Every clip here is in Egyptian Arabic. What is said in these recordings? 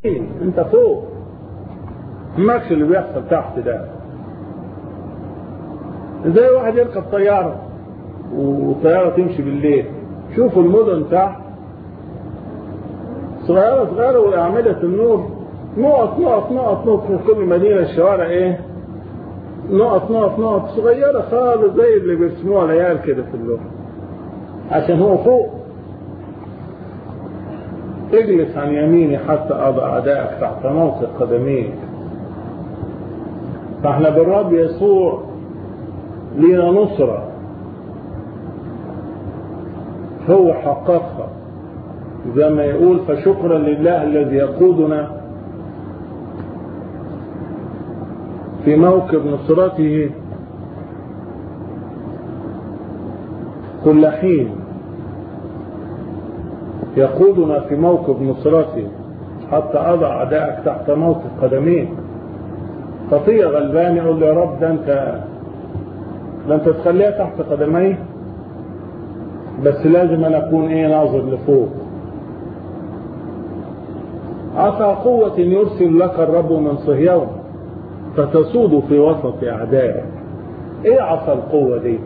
انت فوق ماكش اللي بيحصل تحت ده زي واحد يركب طيارة والطيارة تمشي بالليل شوفوا المدن تحت صغيرة صغيرة وأعمدة النور نقط نقط نقط نقط في كل مدينة الشوارع ايه نقط نقط نقط صغيرة خالص زي اللي بيرسموها العيال كده في اللوحة عشان هو فوق اجلس عن يميني حتى أضع أعدائك تحت موطئ قدميك فاحنا بالرب يسوع لينا نصرة هو حققها زي ما يقول فشكرا لله الذي يقودنا في موكب نصرته كل حين يقودنا في موكب نصرته حتى أضع أعدائك تحت موطئ قدميك خطية غلبان يقول له يا رب ده أنت ده أنت تخليها تحت قدمي بس لازم أنا أكون إيه ناظر لفوق عسى قوة يرسل لك الرب من صهيون فتصود في وسط أعدائك إيه عصا القوة دي؟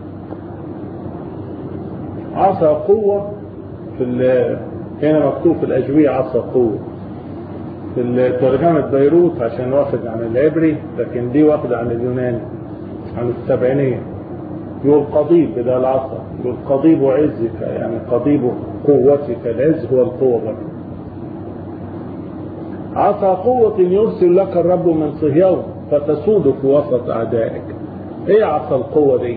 عصا قوة في هنا مكتوب في الأجوية عصا قوة في ترجمة بيروت عشان واخد عن العبري لكن دي واخدة عن اليوناني عن السبعينية يقول قضيب بدل العصا يقول قضيب عزك يعني قضيب قوتك العز هو القوة برضه عصا قوة يرسل لك الرب من صهيون فتسود في وسط أعدائك ايه عصا القوة دي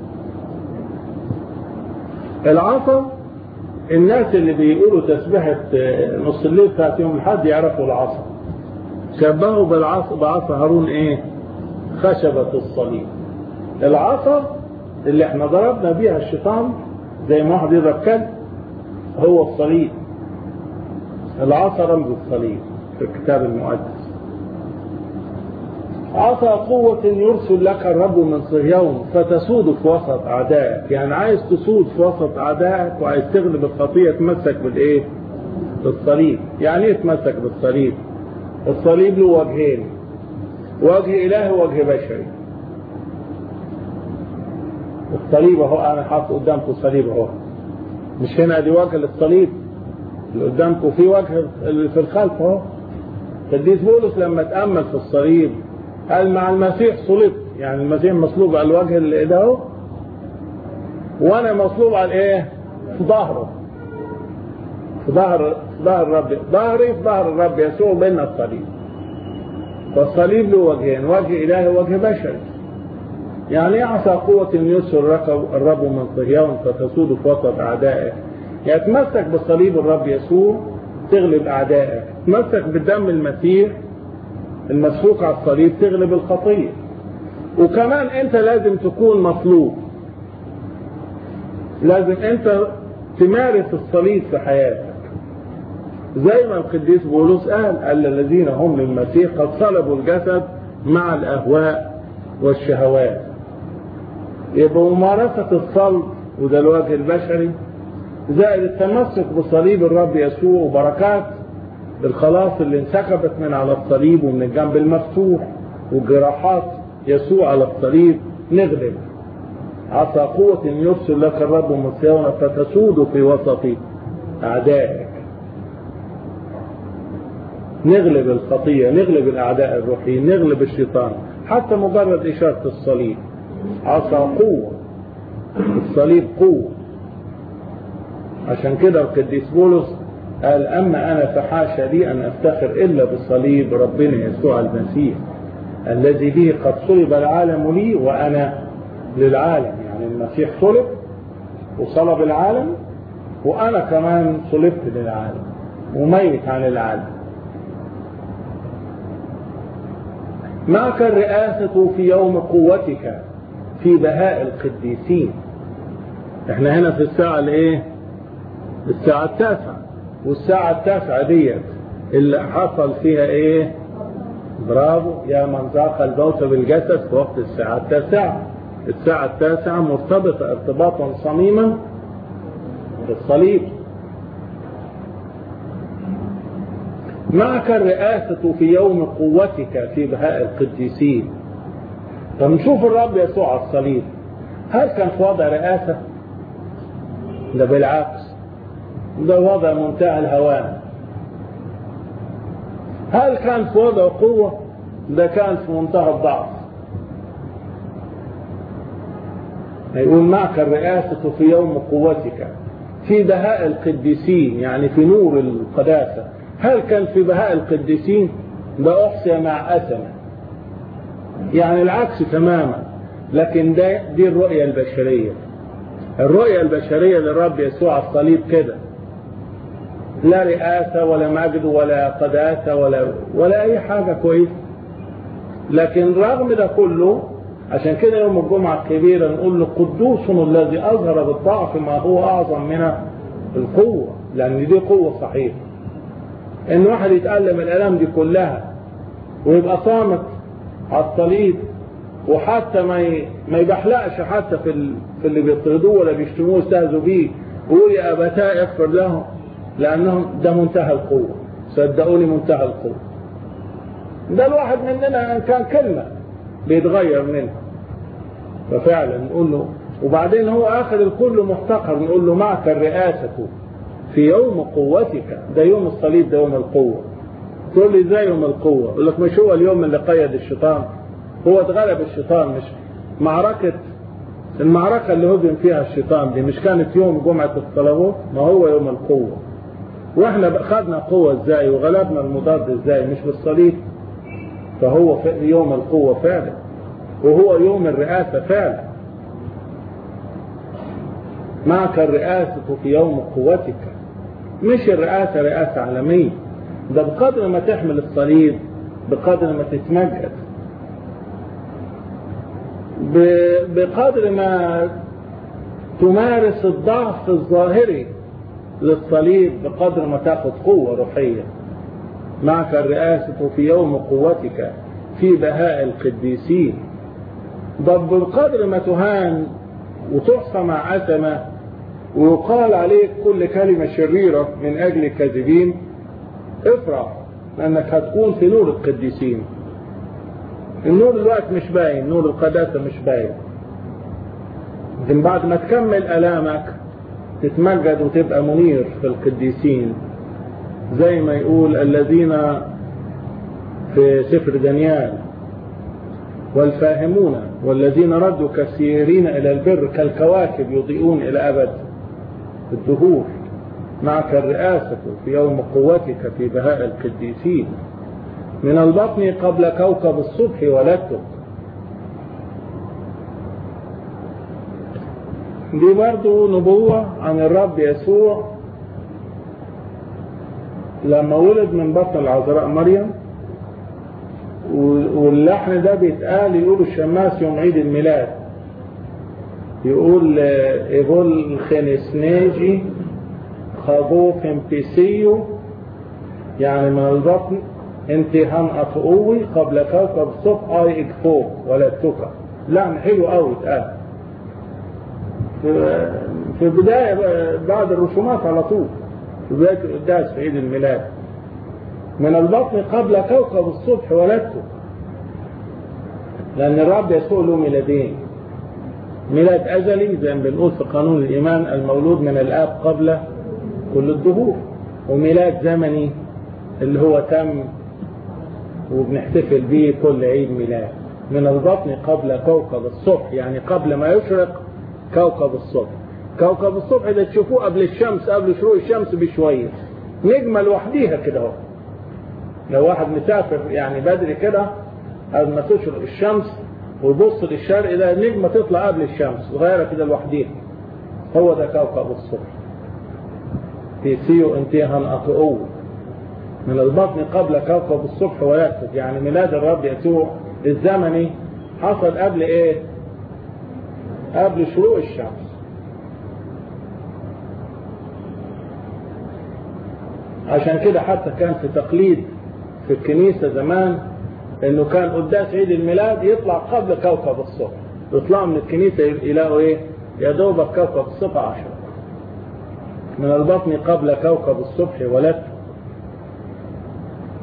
العصا الناس اللي بيقولوا تسبيحة نص الليل بتاعت يوم الحد يعرفوا العصا شبهوا بالعصا بعصا هارون ايه خشبة الصليب العصا اللي احنا ضربنا بيها الشيطان زي ما واحد يضرب كلب هو الصليب العصا رمز الصليب في الكتاب المقدس عصا قوة يرسل لك الرب من صهيون فتسود في وسط أعدائك يعني عايز تسود في وسط أعدائك وعايز تغلب الخطية تمسك بالإيه؟ بالصليب يعني إيه تمسك بالصليب؟ الصليب له وجهين وجه إلهي ووجه بشري الصليب اهو انا حاطط قدامكم الصليب اهو مش هنا دي وجه للصليب اللي قدامكم في وجه اللي في الخلف اهو قديس بولس لما تامل في الصليب قال مع المسيح صلبت يعني المسيح مصلوب على الوجه اللي ده اهو وانا مصلوب على ايه؟ في ظهره في ظهر في ظهر الرب ظهري في ظهر الرب يسوع بين الصليب فالصليب له وجهين وجه الهي ووجه بشري يعني ايه عصا قوة يسر الرب من صهيون فتسود في وسط أعدائك يعني تمسك بالصليب الرب يسوع تغلب أعدائك تمسك بدم المسيح المسفوك على الصليب تغلب الخطية وكمان أنت لازم تكون مطلوب لازم أنت تمارس الصليب في حياتك زي ما القديس بولس قال قال الذين هم للمسيح قد صلبوا الجسد مع الأهواء والشهوات يبقى ممارسة الصلب وده الوجه البشري زائد التمسك بصليب الرب يسوع وبركات الخلاص اللي انسكبت من على الصليب ومن الجنب المفتوح وجراحات يسوع على الصليب نغلب عسى قوة يرسل لك الرب من صيانة فتسود في وسط أعدائك نغلب الخطية نغلب الأعداء الروحيين نغلب الشيطان حتى مجرد إشارة الصليب عصا قوة الصليب قوة عشان كده القديس بولس قال أما أنا فحاشا لي أن أفتخر إلا بصليب ربنا يسوع المسيح الذي به قد صلب العالم لي وأنا للعالم يعني المسيح صلب وصلب العالم وأنا كمان صلبت للعالم وميت عن العالم معك الرئاسة في يوم قوتك في بهاء القديسين احنا هنا في الساعة الايه الساعة التاسعة والساعة التاسعة ديت اللي حصل فيها ايه برافو يا من ذاق الموت بالجسد في وقت الساعة التاسعة الساعة التاسعة مرتبطة ارتباطا صميما بالصليب معك الرئاسة في يوم قوتك في بهاء القديسين طب نشوف الرب يسوع على الصليب هل كان في وضع رئاسة؟ ده بالعكس ده وضع منتهى الهوان هل كان في وضع قوة؟ ده كان في منتهى الضعف يقول معك الرئاسة في يوم قوتك في بهاء القديسين يعني في نور القداسة هل كان في بهاء القديسين ده أحصي مع أسمة يعني العكس تماما لكن ده دي الرؤية البشرية الرؤية البشرية للرب يسوع الصليب كده لا رئاسة ولا مجد ولا قداسة ولا ولا أي حاجة كويسة لكن رغم ده كله عشان كده يوم الجمعة الكبيرة نقول له قدوس الذي أظهر بالضعف ما هو أعظم من القوة لأن دي قوة صحيحة إن واحد يتألم الآلام دي كلها ويبقى صامت على الصليب وحتى ما ي... ما يبحلقش حتى في ال... في اللي بيطردوه ولا بيشتموه يستهزوا بيه ويقول يا أبتاء اغفر لهم لأنهم ده منتهى القوة صدقوني منتهى القوة ده الواحد مننا إن كان كلمة بيتغير منها ففعلا نقول له وبعدين هو آخر الكل محتقر نقول له معك الرئاسة في يوم قوتك ده يوم الصليب ده يوم القوة تقول لي ازاي يوم القوة يقول لك مش هو اليوم اللي قيد الشيطان هو اتغلب الشيطان مش معركة المعركة اللي هزم فيها الشيطان دي مش كانت يوم جمعة الصلوات ما هو يوم القوة واحنا خدنا قوة ازاي وغلبنا المضاد ازاي مش بالصليب فهو يوم القوة فعلا وهو يوم الرئاسة فعلا معك الرئاسة في يوم قوتك مش الرئاسة رئاسة عالمية ده بقدر ما تحمل الصليب بقدر ما تتمجد بقدر ما تمارس الضعف الظاهري للصليب بقدر ما تاخذ قوة روحية معك الرئاسة في يوم قوتك في بهاء القديسين طب بقدر ما تهان وتحصى مع أثمة ويقال عليك كل كلمة شريرة من أجل الكاذبين افرح لأنك هتكون في نور القديسين النور الوقت مش باين نور القداسة مش باين لكن بعد ما تكمل ألامك تتمجد وتبقى منير في القديسين زي ما يقول الذين في سفر دانيال والفاهمون والذين ردوا كثيرين إلى البر كالكواكب يضيئون إلى أبد الدهور معك الرئاسة في يوم قوتك في بهاء القديسين من البطن قبل كوكب الصبح ولدتك دي برضو نبوة عن الرب يسوع لما ولد من بطن العذراء مريم واللحن ده بيتقال يقول الشماس يوم عيد الميلاد يقول ايفول خنسناجي خابوف امبيسيو يعني من البطن انت هم اطقوي قبل كوكب الصبح اي اكفوك ولا توكا لحن حلو قوي اتقال في البداية بعد الرسومات على طول في بداية القداس في عيد الميلاد من البطن قبل كوكب الصبح ولدته لأن الرب يسوع له ميلادين ميلاد أزلي زي ما بنقول في قانون الإيمان المولود من الآب قبل كل الدهور وميلاد زمني اللي هو تم وبنحتفل به كل عيد ميلاد من البطن قبل كوكب الصبح يعني قبل ما يشرق كوكب الصبح كوكب الصبح ده تشوفوه قبل الشمس قبل شروق الشمس بشوية نجمة لوحديها كده اهو لو واحد مسافر يعني بدري كده قبل ما تشرق الشمس ويبص للشرق ده نجمة تطلع قبل الشمس صغيرة كده لوحديها هو ده كوكب الصبح في سيو انتهى أطئوه من البطن قبل كوكب الصبح ويكتب يعني ميلاد الرب يسوع الزمني حصل قبل ايه قبل شروق الشمس عشان كده حتى كان في تقليد في الكنيسة زمان انه كان قداس عيد الميلاد يطلع قبل كوكب الصبح يطلعوا من الكنيسة يلاقوا ايه يا دوبك كوكب الصبح عشرة من البطن قبل كوكب الصبح ولدت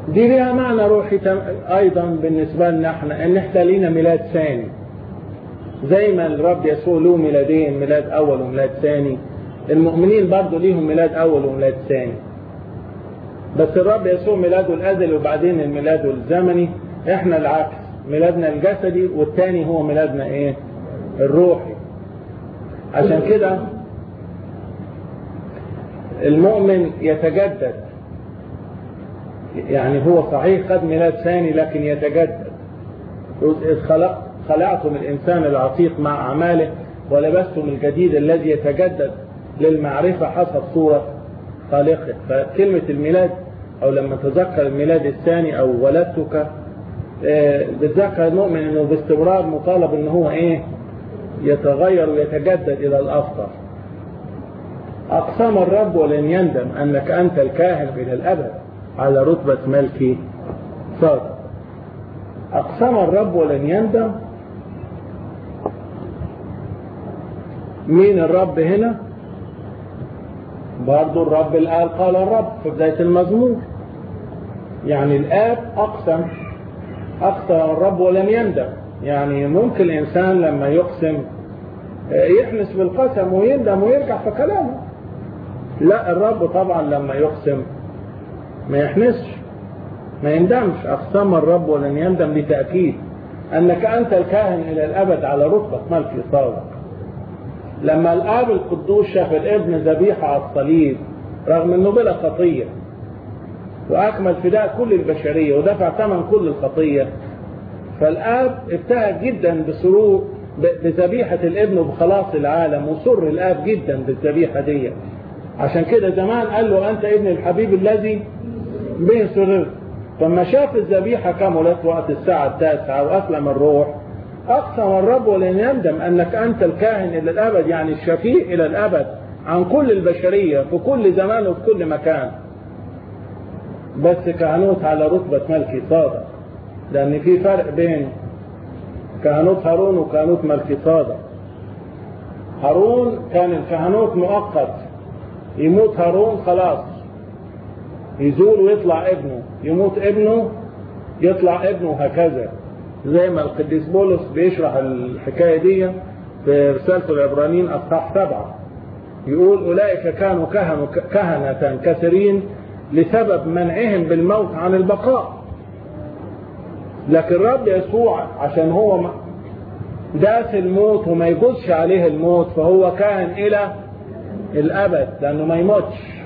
دي ليها معنى روحي ايضا بالنسبة لنا احنا ان احنا لينا ميلاد ثاني زي ما الرب يسوع له ميلادين ميلاد اول وميلاد ثاني المؤمنين برضه ليهم ميلاد اول وميلاد ثاني بس الرب يسوع ميلاده الازلي وبعدين الميلاد الزمني احنا العكس ميلادنا الجسدي والتاني هو ميلادنا ايه الروحي عشان كده المؤمن يتجدد يعني هو صحيح خد ميلاد ثاني لكن يتجدد إذ خلق خلعتم الإنسان العتيق مع أعماله ولبستم الجديد الذي يتجدد للمعرفة حسب صورة خالقه فكلمة الميلاد أو لما تذكر الميلاد الثاني أو ولدتك بتذكر المؤمن أنه باستمرار مطالب أنه هو إيه يتغير ويتجدد إلى الأفضل أقسم الرب ولن يندم أنك أنت الكاهن إلى الأبد على رتبة ملكي صادق أقسم الرب ولن يندم مين الرب هنا برضو الرب الآن قال الرب في بداية المزمور يعني الآب أقسم أقسم الرب ولم يندم يعني ممكن الإنسان لما يقسم يحنس بالقسم ويندم ويرجع في كلامه لا الرب طبعا لما يقسم ما يحنسش ما يندمش أقسم الرب ولن يندم لتأكيد أنك أنت الكاهن إلى الأبد على رتبة ملك صادق لما الآب القدوس شاف الابن ذبيحة على الصليب رغم أنه بلا خطية وأكمل فداء كل البشرية ودفع ثمن كل الخطية فالآب ابتهج جدا بسرور بذبيحة الابن وبخلاص العالم وسر الآب جدا بالذبيحة دي عشان كده زمان قال له أنت ابن الحبيب الذي به سررت فلما شاف الذبيحة كملت وقت الساعة التاسعة وأسلم الروح أقسم الرب ولن يندم أنك أنت الكاهن إلى الأبد يعني الشفيع إلى الأبد عن كل البشرية في كل زمان وفي كل مكان بس كهنوت على رتبة ملكي صادق لأن في فرق بين كهنوت هارون وكهنوت ملكي صادق هارون كان الكهنوت مؤقت يموت هارون خلاص يزول ويطلع ابنه يموت ابنه يطلع ابنه هكذا زي ما القديس بولس بيشرح الحكاية دي في رسالة العبرانيين أصحاح سبعة يقول أولئك كانوا كهنة, كهنة كثيرين لسبب منعهم بالموت عن البقاء لكن الرب يسوع عشان هو داس الموت وما يجوزش عليه الموت فهو كاهن إلى الأبد لأنه ما يموتش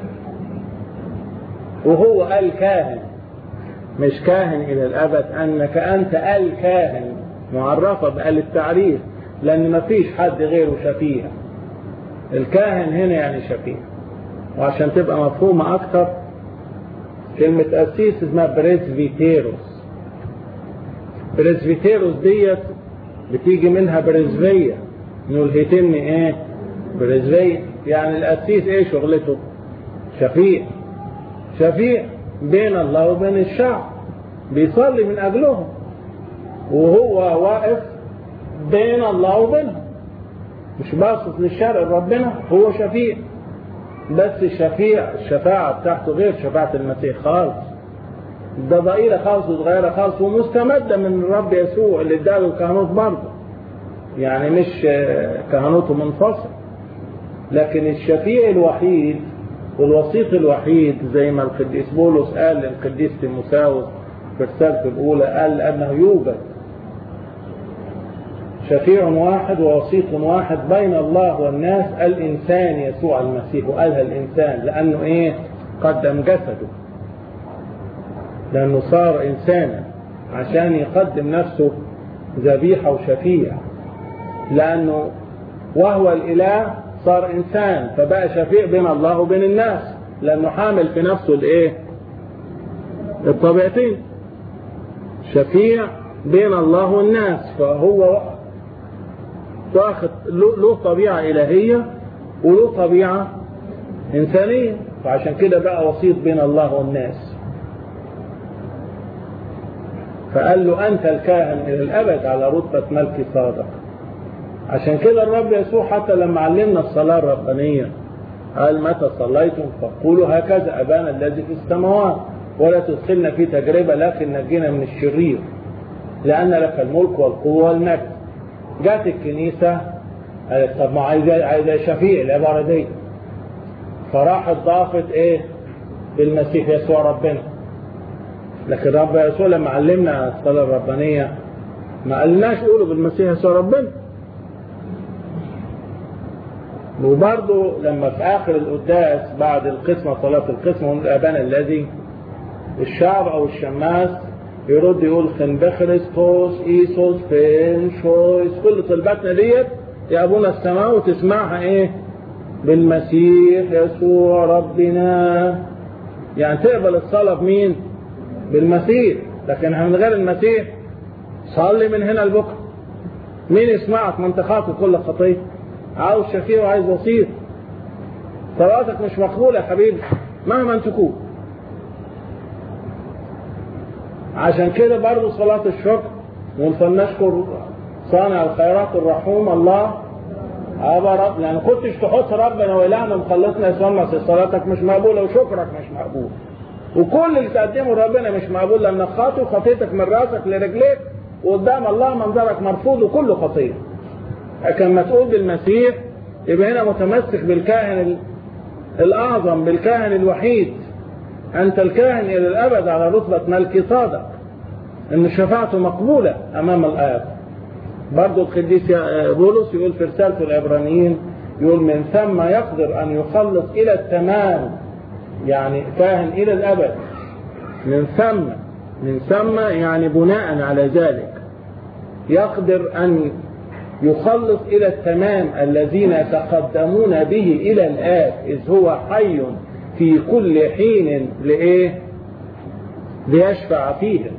وهو الكاهن مش كاهن إلى الأبد أنك أنت الكاهن معرفة بقال التعريف لأن ما فيش حد غيره شفيع الكاهن هنا يعني شفيع وعشان تبقى مفهومة أكتر كلمة أسيس اسمها بريزفيتيروس بريزفيتيروس ديت بتيجي منها بريزفية انه الهيتم ايه بريزفية يعني الأسيس ايه شغلته شفيع شفيع بين الله وبين الشعب بيصلي من أجلهم وهو واقف بين الله وبينهم مش باصص للشرع ربنا هو شفيع بس الشفيع الشفاعة بتاعته غير شفاعة المسيح خالص ده ضئيلة خالص وصغيرة خالص ومستمدة من الرب يسوع اللي اداله الكهنوت برضه يعني مش كهنوته منفصل لكن الشفيع الوحيد والوسيط الوحيد زي ما القديس بولس قال للقديس تيموساوس في رسالته الأولى قال أنه يوجد شفيع واحد ووسيط واحد بين الله والناس الإنسان يسوع المسيح وقالها الإنسان لأنه إيه قدم جسده لأنه صار إنسانا عشان يقدم نفسه ذبيحة وشفيع لأنه وهو الإله صار إنسان فبقى شفيع بين الله وبين الناس لأنه حامل في نفسه الإيه الطبيعتين شفيع بين الله والناس فهو واخد له طبيعة إلهية وله طبيعة إنسانية فعشان كده بقى وسيط بين الله والناس فقال له أنت الكاهن إلى الأبد على رتبة ملك صادق عشان كده الرب يسوع حتى لما علمنا الصلاة الربانية قال متى صليتم فقولوا هكذا أبانا الذي في السماوات ولا تدخلنا في تجربة لكن نجينا من الشرير لأن لك الملك والقوة والمجد جات الكنيسة قالت طب ما عايزة عايزة شفيع العبارة دي فراحت ضافت ايه بالمسيح يسوع ربنا لكن رب يسوع لما علمنا الصلاة الربانية ما قالناش قولوا بالمسيح يسوع ربنا وبرضه لما في آخر القداس بعد القسمة صلاة القسمة من الأبان الذي الشعب أو الشماس يرد يقول خنبخرستوس إيسوس فين شويس كل طلباتنا ديت يا أبونا السماء وتسمعها إيه بالمسيح يسوع ربنا يعني تقبل الصلاة بمين بالمسيح لكن من غير المسيح صلي من هنا لبكره مين يسمعك ما انت خاطئ كل خطيه عاوز شفيع وعايز وسيط صلاتك مش مقبولة يا حبيبي مهما تكون عشان كده برضه صلاة الشكر ونشكر صانع الخيرات الرحوم الله أبا رب لأن كنتش تحط ربنا وإلهنا مخلصنا يسمى صلاتك مش مقبولة وشكرك مش مقبول وكل اللي تقدمه ربنا مش مقبول لأنك خاطئ خطيتك من راسك لرجليك وقدام الله منظرك مرفوض وكله خطيه لكن ما تقول بالمسيح يبقى هنا متمسك بالكاهن الأعظم بالكاهن الوحيد أنت الكاهن إلى الأبد على رتبة ملكي صادق إن شفاعته مقبولة أمام الآب برضو القديس بولس يقول في رسالة العبرانيين يقول من ثم يقدر أن يخلص إلى التمام يعني كاهن إلى الأبد من ثم من ثم يعني بناء على ذلك يقدر أن يخلص إلى التمام الذين يتقدمون به إلى الآب إذ هو حي في كل حين لإيه؟ ليشفع فيهم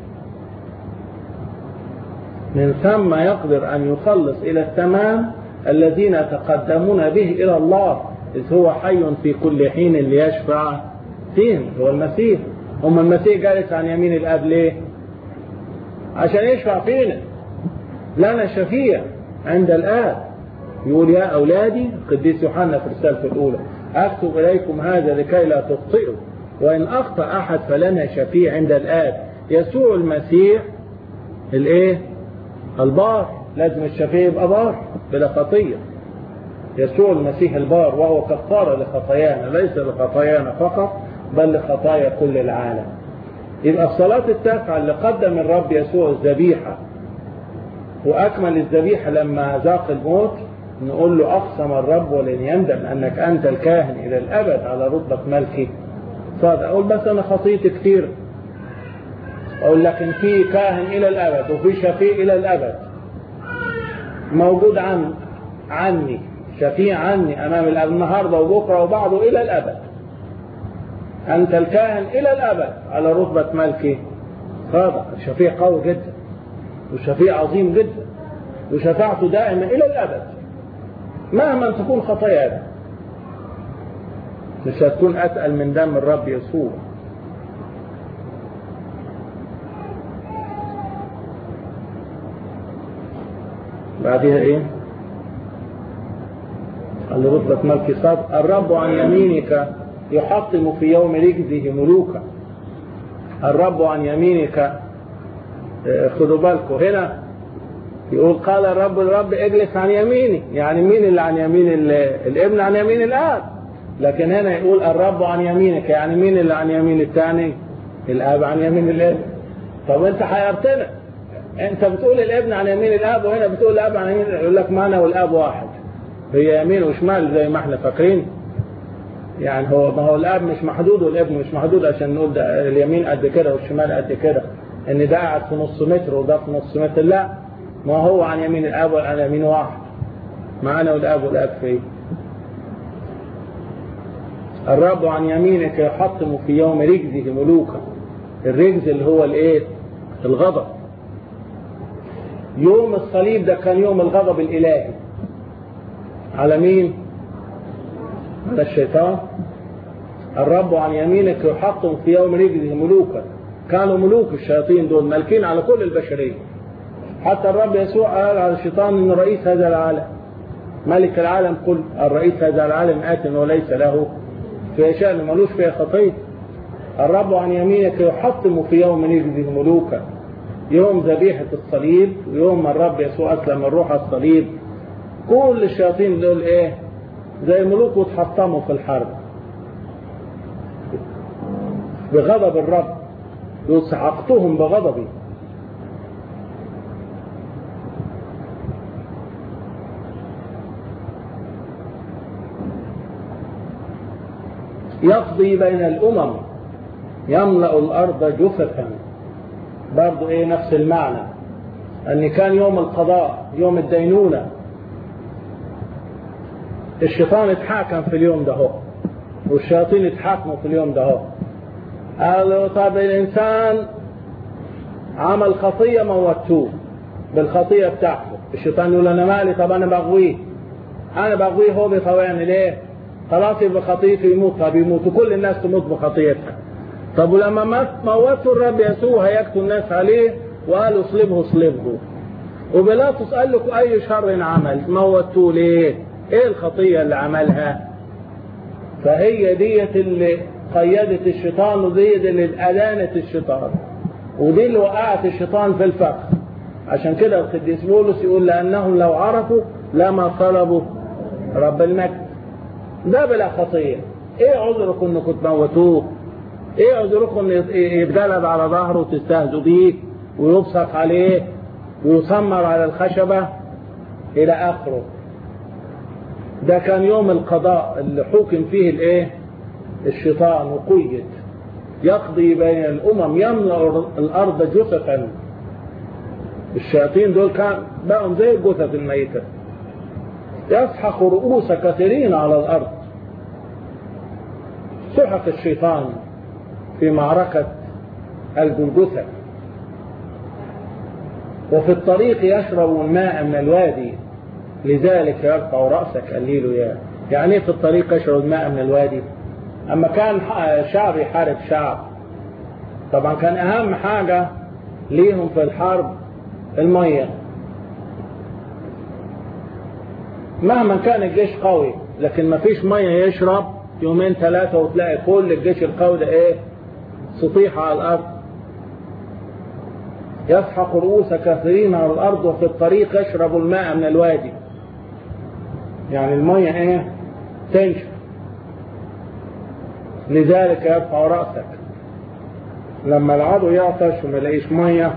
من ثم يقدر أن يخلص إلى التمام الذين يتقدمون به إلى الله إذ هو حي في كل حين ليشفع فيهم هو المسيح هم المسيح جالس عن يمين الآب ليه؟ عشان يشفع فينا لنا شفيع عند الآب يقول يا أولادي القديس يوحنا في رسالته الأولى أكتب إليكم هذا لكي لا تخطئوا وإن أخطأ أحد فلنا شفيع عند الآب يسوع المسيح الإيه؟ البار لازم الشفيع يبقى بار بلا خطية يسوع المسيح البار وهو كفارة لخطايانا ليس لخطايانا فقط بل لخطايا كل العالم يبقى الصلاة التاسعة اللي قدم الرب يسوع الذبيحة وأكمل الذبيحة لما ذاق الموت نقول له أقسم الرب ولن يندم أنك أنت الكاهن إلى الأبد على رتبة ملكي صادق أقول بس أنا خطيتي كتير أقول لكن في كاهن إلى الأبد وفي شفيع إلى الأبد موجود عن عني شفيع عني أمام الأب النهاردة وبكرة وبعده إلى الأبد أنت الكاهن إلى الأبد على رتبة ملكي صادق الشفيع قوي جدا وشفيع عظيم جدا وشفاعته دائمة إلى الأبد مهما تكون خطايانا مش هتكون أتقل من دم الرب يسوع بعدها ايه قال رتبة ملك صاد الرب عن يمينك يحطم في يوم رجزه ملوكا الرب عن يمينك خدوا بالكم هنا يقول قال الرب الرب اجلس عن يميني يعني مين اللي عن يمين الابن عن يمين الاب لكن هنا يقول الرب عن يمينك يعني مين اللي عن يمين الثاني الاب عن يمين الابن طب انت حيرتنا انت بتقول الابن عن يمين الاب وهنا بتقول الاب عن يمين يقول لك ما انا والاب واحد هي يمين وشمال زي ما احنا فاكرين يعني هو ما هو الاب مش محدود والابن مش محدود عشان نقول ده اليمين قد كده والشمال قد كده ان ده قاعد في نص متر وده في نص متر لا ما هو عن يمين الاب وعن يمين واحد ما انا والاب والاب فيه الرب عن يمينك يحطم في يوم رجزه ملوكا الرجز اللي هو الايه الغضب يوم الصليب ده كان يوم الغضب الالهي على مين على الشيطان الرب عن يمينك يحطم في يوم رجزه ملوكا كانوا ملوك الشياطين دول مالكين على كل البشريه حتى الرب يسوع قال على الشيطان ان رئيس هذا العالم ملك العالم كله الرئيس هذا العالم آت وليس له في شأن ملوش فيها خطية الرب عن يمينك يحطم في يوم يجزي ملوكا يوم ذبيحة الصليب ويوم ما الرب يسوع أسلم الروح الصليب كل الشياطين دول إيه زي ملوك وتحطموا في الحرب بغضب الرب يقول سحقتهم بغضبي يقضي بين الأمم يملأ الأرض جثثا برضو إيه نفس المعنى أن كان يوم القضاء يوم الدينونة الشيطان اتحاكم في اليوم ده هو والشياطين اتحاكموا في اليوم ده هو قالوا طب الإنسان عمل خطية موتوه بالخطية بتاعته الشيطان يقول أنا مالي طب أنا بغويه أنا بغويه هو بيطوعني ليه خلاص يبقى خطيته يموت طب يموت وكل الناس تموت بخطيتها طب ولما موتوا الرب يسوع هيكتوا الناس عليه وقالوا اصلبه اصلبه وبيلاطس قال لكم اي شر عمل موتوه ليه ايه الخطيه اللي عملها فهي ديت اللي قيدت الشيطان وديت اللي ادانت الشيطان ودي اللي وقعت الشيطان في الفخ عشان كده القديس بولس يقول لانهم لو عرفوا لما طلبوا رب المجد ده بلا خطيه ايه عذركم انكم تموتوه ايه عذركم يتجلد على ظهره وتستهزوا بيه ويبصق عليه ويسمر على الخشبة إلى آخره ده كان يوم القضاء اللي حكم فيه الايه الشيطان وقيد يقضي بين الأمم يملأ الأرض جثثا الشياطين دول كان بقوا زي الجثث الميتة يسحق رؤوس كثيرين على الأرض سحق الشيطان في معركة الجلجثة وفي الطريق يشرب الماء من الوادي لذلك يرفع رأسك قليل يا يعني في الطريق يشرب الماء من الوادي أما كان شعب يحارب شعب طبعا كان أهم حاجة ليهم في الحرب المية مهما كان الجيش قوي لكن ما فيش مية يشرب يومين ثلاثة وتلاقي كل الجيش القوي ده ايه سطيح على الأرض يسحق رؤوس كثيرين على الأرض وفي الطريق يشرب الماء من الوادي يعني المية ايه تنشف لذلك يرفع رأسك لما العدو يعطش وما يلاقيش مية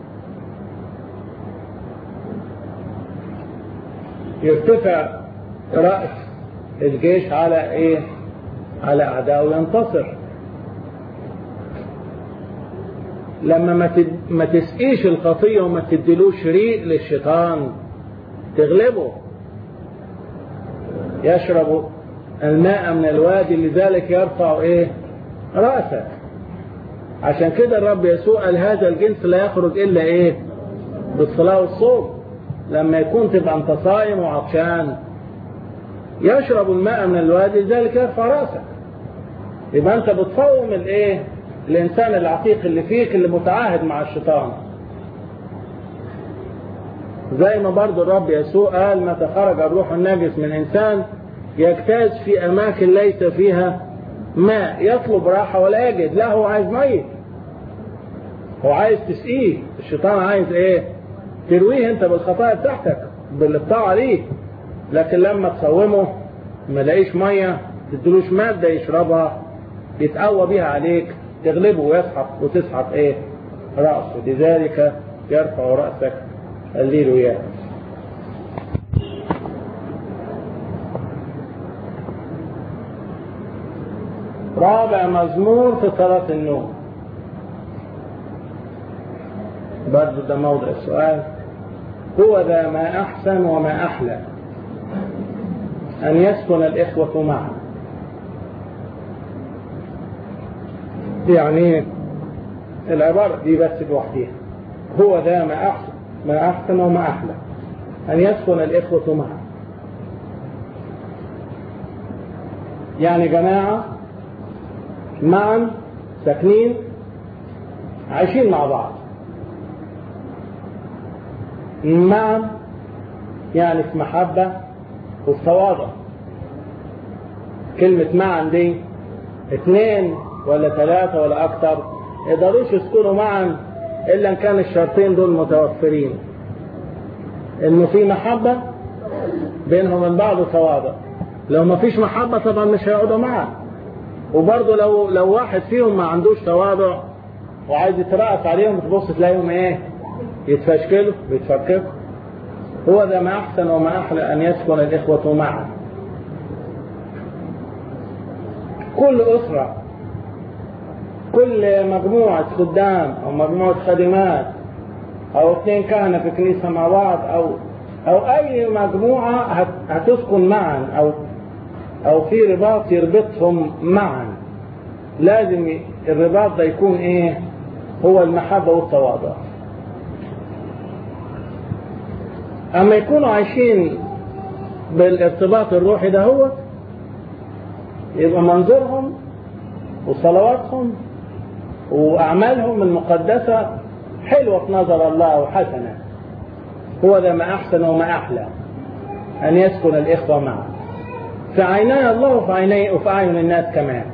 يرتفع رأس الجيش على ايه على اعدائه ينتصر لما ما ما تسقيش الخطيه وما تديلوش ريق للشيطان تغلبه يشرب الماء من الوادي لذلك يرفع ايه راسك عشان كده الرب يسوع قال هذا الجنس لا يخرج الا ايه بالصلاه والصوم لما يكون تبقى انت صايم وعطشان يشرب الماء من الوادي لذلك يرفع راسك يبقى انت بتقوم الايه الانسان العتيق اللي فيك اللي متعاهد مع الشيطان زي ما برضو الرب يسوع قال متى خرج الروح النجس من انسان يجتاز في اماكن ليس فيها ماء يطلب راحة ولا يجد لا هو عايز ميت هو عايز تسقيه الشيطان عايز ايه ترويه انت بالخطايا بتاعتك باللي بتاع عليه لكن لما تصومه ما لاقيش ميه تدلوش ماده يشربها يتقوى بيها عليك تغلبه ويسحق وتسحق ايه رأسه لذلك يرفع رأسك الليل وياه رابع مزمور في صلاة النوم برضه ده موضع السؤال هو ذا ما أحسن وما أحلى أن يسكن الإخوة معا يعني العبارة دي بس لوحديها هو ذا ما أحسن ما أحسن وما أحلى أن يسكن الإخوة معا يعني جماعة معا ساكنين عايشين مع بعض معا يعني في محبة وفي تواضع كلمة معا دي اثنين ولا ثلاثة ولا أكثر يقدروش يسكنوا معا إلا إن كان الشرطين دول متوفرين إنه في محبة بينهم من بعض تواضع لو ما فيش محبة طبعا مش هيقعدوا معا وبرضه لو لو واحد فيهم ما عندوش تواضع وعايز يترأس عليهم تبص تلاقيهم ايه يتفشكلوا بيتفككوا هو ده ما أحسن وما أحلى أن يسكن الإخوة معا كل أسرة كل مجموعة خدام أو مجموعة خادمات أو اثنين كهنة في كنيسة مع بعض أو أو أي مجموعة هتسكن معا أو أو في رباط يربطهم معا لازم الرباط ده يكون إيه؟ هو المحبة والتواضع. أما يكونوا عايشين بالارتباط الروحي ده هو يبقى منظورهم وصلواتهم وأعمالهم المقدسة حلوة في نظر الله وحسنة هو ده ما أحسن وما أحلى أن يسكن الإخوة معا في عيني الله وفي عيني وفي أعين الناس كمان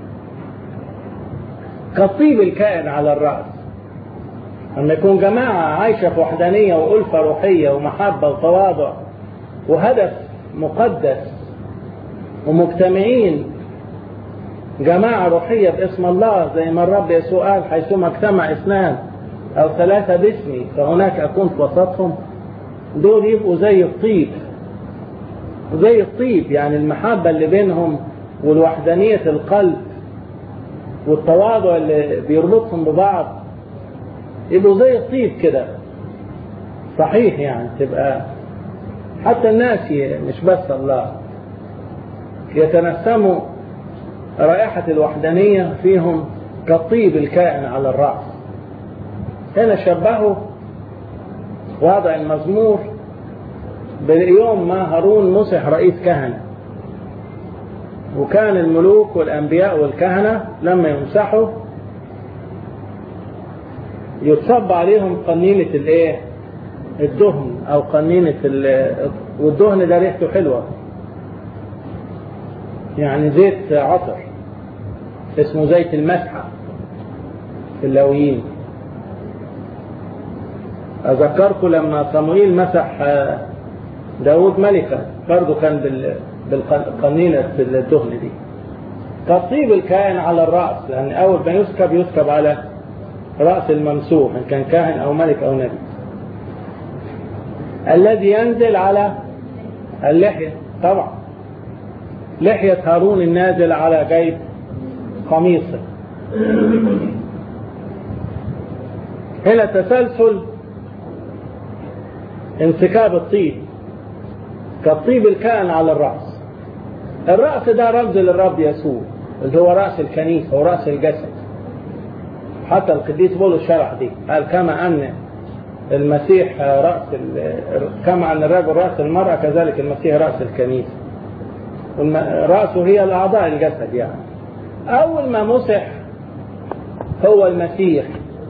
كالطيب الكائن على الرأس أما يكون جماعة عايشة في وحدانية وألفة روحية ومحبة وتواضع وهدف مقدس ومجتمعين جماعة روحية باسم الله زي ما الرب يسوع قال حيثما اجتمع اثنان أو ثلاثة باسمي فهناك أكون في وسطهم دول يبقوا زي الطيب زي الطيب يعني المحبة اللي بينهم والوحدانية القلب والتواضع اللي بيربطهم ببعض يبقوا زي الطيب كده صحيح يعني تبقى حتى الناس مش بس الله يتنسموا رائحة الوحدانية فيهم كالطيب الكائن على الرأس هنا شبهوا وضع المزمور باليوم ما هارون مسح رئيس كهنة وكان الملوك والأنبياء والكهنة لما يمسحوا يتصب عليهم قنينة الايه الدهن او قنينة والدهن ده ريحته حلوة يعني زيت عطر اسمه زيت المسحة في اللاويين أذكركم لما صموئيل مسح داود ملكا برضه كان بالقنينة الدهن دي تصيب الكائن على الرأس لأن أول ما يسكب يسكب على رأس الممسوح إن كان كاهن أو ملك أو نبي الذي ينزل على اللحية طبعا لحية هارون النازل على جيب قميصه هنا تسلسل انسكاب الطيب كالطيب الكائن على الرأس الرأس ده رمز للرب يسوع اللي هو رأس الكنيسة ورأس الجسد حتى القديس بولس شرح دي قال كما أن المسيح رأس كما أن الرجل رأس المرأة كذلك المسيح رأس الكنيسة رأسه هي الأعضاء الجسد يعني أول ما مسح هو المسيح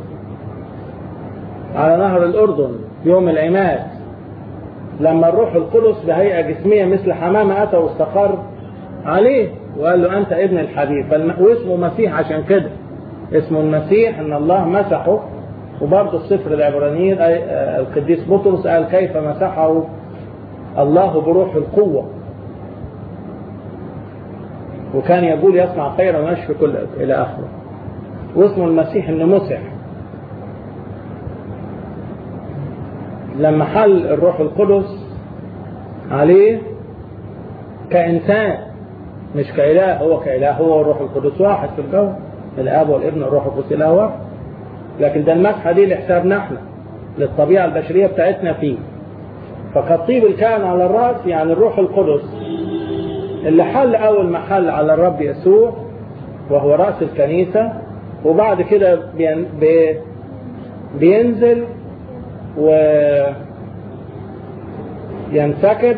على نهر الأردن يوم العماد لما الروح القدس بهيئة جسمية مثل حمامة أتى واستقر عليه وقال له أنت ابن الحبيب واسمه مسيح عشان كده اسمه المسيح ان الله مسحه وبرضه السفر العبرانيين القديس بطرس قال كيف مسحه الله بروح القوة وكان يقول يصنع خيرا ويشفي كل إلى آخره واسمه المسيح انه مسح لما حل الروح القدس عليه كإنسان مش كإله هو كإله هو والروح القدس واحد في الجو الاب والابن والروح القدس اله واحد لكن ده المسحه دي لحسابنا احنا للطبيعه البشريه بتاعتنا فيه فكالطيب الكائن على الراس يعني الروح القدس اللي حل اول ما حل على الرب يسوع وهو راس الكنيسه وبعد كده بين بي بينزل و ينسكب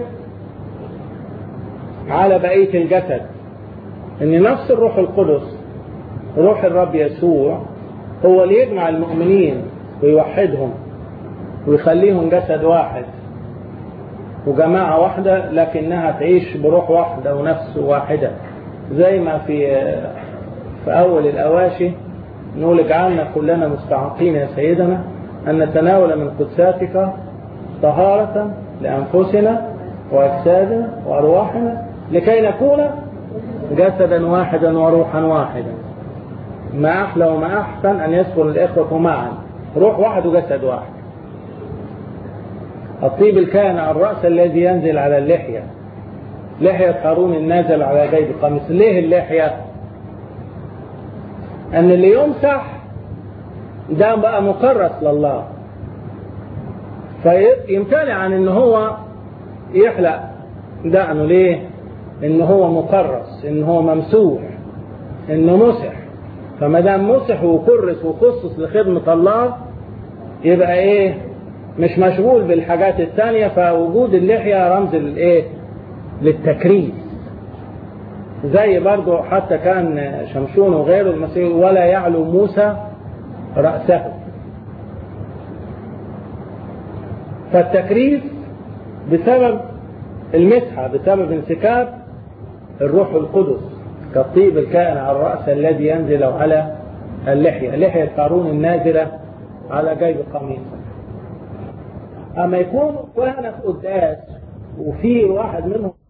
على بقيه الجسد ان نفس الروح القدس روح الرب يسوع هو اللي يجمع المؤمنين ويوحدهم ويخليهم جسد واحد وجماعة واحدة لكنها تعيش بروح واحدة ونفس واحدة زي ما في في أول الأواشي نقول اجعلنا كلنا مستعقين يا سيدنا أن نتناول من قدساتك طهارة لأنفسنا وأجسادنا وأرواحنا لكي نكون جسدا واحدا وروحا واحدا ما أحلى وما أحسن أن يسكن الإخوة معا روح واحد وجسد واحد الطيب الكائن على الرأس الذي ينزل على اللحية لحية هارون النازل على جيب قميص ليه اللحية أن اللي يمسح ده بقى مكرس لله فيمتنع عن ان هو يحلق دقنه ليه ان هو مكرس ان هو ممسوح انه مسح فما دام مسح وكرس وخصص لخدمة الله يبقى ايه مش مشغول بالحاجات الثانية فوجود اللحية رمز للايه للتكريس زي برضو حتى كان شمشون وغيره المسيح ولا يعلو موسى رأسه فالتكريس بسبب المسحة بسبب انسكاب الروح القدس كالطيب الكائن على الرأس الذي ينزل على اللحية لحية قارون النازلة على جيب قميصه أما يكون كهنة في قداس وفي واحد منهم